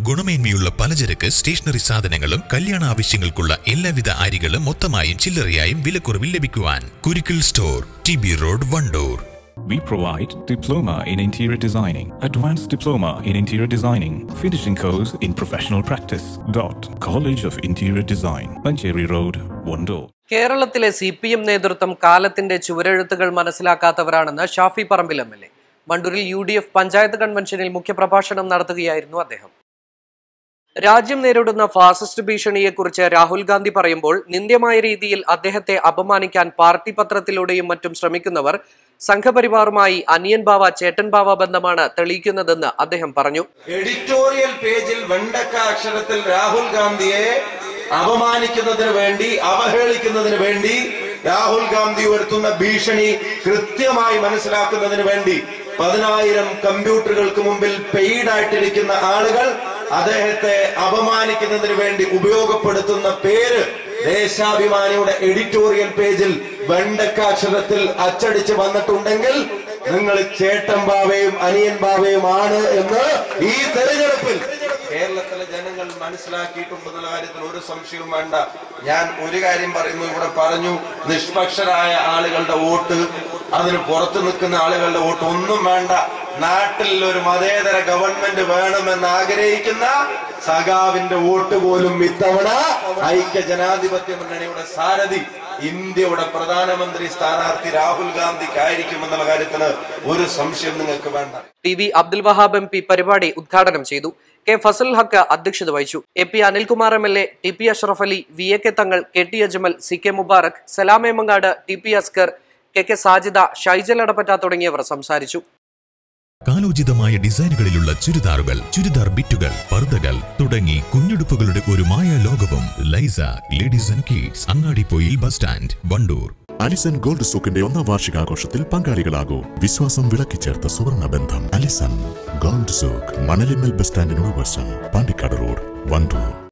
ഗുണമേന്മയുള്ള പലചരക്ക് സ്റ്റേഷനറി സാധനങ്ങളും കല്യാണ ആവശ്യങ്ങൾക്കുള്ള എല്ലാവിധ അരികളും മൊത്തമായും ചില്ലറയായും വിലക്കുറവിൽ ലഭിക്കുവാൻ Kurikkal store T B road Wandoor We provide diploma in interior designing, advanced diploma in interior designing, finishing course in professional practice. Dot College of Interior Design, Mancheri Road, Wando. കേരളത്തിലെ C P M നേതൃത്വം കാലത്തിന്റെ ചുവരെഴുത്തുകൾ മനസ്സിലാക്കാത്തവരാണെന്ന് Shafi Parambil M L A വണ്ടൂരിൽ U D F panchayat കൺവെൻഷനിൽ മുഖ്യപ്രഭാഷണം നടത്തുകയായിരുന്നു അദ്ദേഹം രാജ്യം നേരിടുന്ന ഫാസിസ്റ്റ് ഭീഷണിയെക്കുറിച്ച് രാഹുൽ ഗാന്ധി പറയുമ്പോൾ നിന്ദ്യമായ രീതിയിൽ അദ്ദേഹത്തെ അപമാനിക്കാൻ പാർട്ടി പത്രത്തിലൂടെയും മറ്റും ശ്രമിക്കുന്നവർ സംഘപരിവാറുമായി അനിയൻ ബാവ ചേട്ടൻ ബാവ ബന്ധമാണ് തെളിയിക്കുന്നതെന്ന് അദ്ദേഹം പറഞ്ഞു എഡിറ്റോറിയൽ പേജിൽ വെണ്ടക്ക അക്ഷരത്തിൽ രാഹുൽ ഗാന്ധിയെ അപമാനിക്കുന്നതിന് വേണ്ടി അവഹേളിക്കുന്നതിന് വേണ്ടി രാഹുൽ ഗാന്ധി ഉയർത്തുന്ന ഭീഷണി കൃത്യമായി മനസ്സിലാക്കുന്നതിന് വേണ്ടി പതിനായിരം കമ്പ്യൂട്ടറുകൾക്ക് മുമ്പിൽ പെയ്ഡ് ആയിട്ടിരിക്കുന്ന ആളുകൾ അദ്ദേഹത്തെ അപമാനിക്കുന്നതിന് വേണ്ടി ഉപയോഗപ്പെടുത്തുന്ന പേര് ദേശാഭിമാനിയുടെ എഡിറ്റോറിയൽ പേജിൽ വെണ്ടക്ക അക്ഷരത്തിൽ അച്ചടിച്ച് വന്നിട്ടുണ്ടെങ്കിൽ നിങ്ങൾ ചേട്ടൻ ബാവയും അനിയൻ ബാവയും ആണ് എന്ന് ഈ തെരഞ്ഞെടുപ്പിൽ കേരളത്തിലെ ജനങ്ങൾ മനസ്സിലാക്കിയിട്ടുണ്ടെന്നുള്ള കാര്യത്തിൽ ഒരു സംശയവും വേണ്ട ഞാൻ ഒരു കാര്യം പറയുന്നു ഇവിടെ പറഞ്ഞു നിഷ്പക്ഷരായ ആളുകളുടെ വോട്ട് അതിന് പുറത്തു നിൽക്കുന്ന ആളുകളുടെ വോട്ട് ഒന്നും വേണ്ട നാട്ടിൽ ഒരു മതേതര ഗവൺമെന്റ് വേണമെന്ന് ആഗ്രഹിക്കുന്ന സഖാവിന്റെ വോട്ട് പോലും ഇത്തവണ ഐക്യ ജനാധിപത്യ മുന്നണിയുടെ സാരഥി ഇന്ത്യയുടെ പ്രധാനമന്ത്രി സ്ഥാനാർത്ഥി രാഹുൽ ഗാന്ധിക്കായിരിക്കുമെന്നുള്ള കാര്യത്തിന് ഒരു സംശയം നിങ്ങൾക്ക് വേണ്ട P V Abdul Wahab M P പരിപാടി ഉദ്ഘാടനം ചെയ്തു കെ ഫസൽ ഹക്ക് അധ്യക്ഷത വഹിച്ചു A P Anilkumar M L A T P Ashraf Ali V A K Thangal K T Ajmal C K Mubarak Salam Emangad T P Askar K K Sajida Shaijal Adappatta തുടങ്ങിയവർ സംസാരിച്ചു കാലോചിതമായ ഡിസൈനുകളിലുള്ള ചുരിദാറുകൾ ചുരിദാർ ബിറ്റുകൾ പർദ്ദകൾ തുടങ്ങി കുഞ്ഞുടുപ്പുകളുടെ ഒരു മായ ലോകവും Laisa ladies and kids Angadippoyil bus stand Wandoor Alison gold സൂക്കിന്റെ ഒന്നാം വാർഷികാഘോഷത്തിൽ പങ്കാളികളാകൂ വിശ്വാസം വിളക്കിച്ചേർത്ത സുവർണ ബന്ധം Alison gold souk Manalimmal bus സ്റ്റാൻഡിനോട് വശം പാണ്ടിക്കാട് റോഡ് വണ്ടൂർ